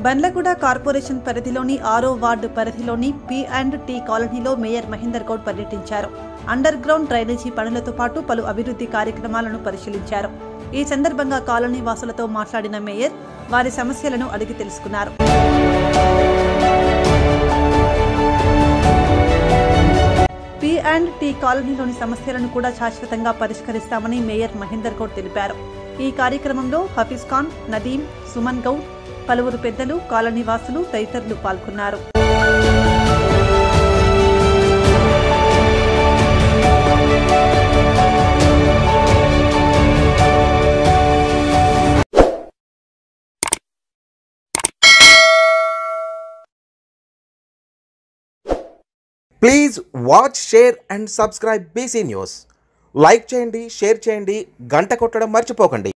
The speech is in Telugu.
బండ్లగూడ కార్పొరేషన్ పరిధిలోని ఆరో వార్డు పరిధిలోని పి అండ్ టీ కాలనీలో మేయర్ మహేందర్ గౌడ్ పర్యటించారు అండర్ గ్రౌండ్ డ్రైనేజీ పనులతో పాటు పలు అభివృద్ధి కార్యక్రమాలను పరిశీలించారు ఈ సందర్భంగా కాలనీ వాసులతో మాట్లాడిన మేయర్ వారి సమస్యలను అడిగి తెలుసుకున్నారు పి అండ్ టీ కాలనీలోని సమస్యలను కూడా శాశ్వతంగా పరిష్కరిస్తామని మేయర్ మహేందర్ గౌడ్ తెలిపారు ఈ కార్యక్రమంలో హఫీజ్ ఖాన్ నదీం సుమన్ గౌడ్ పలువురు పెద్దలు కాలనీ వాసులు తదితరులు పాల్గొన్నారు please watch share and subscribe BC news like చేయండి షేర్ చేయండి గంట కొట్టడం మర్చిపోకండి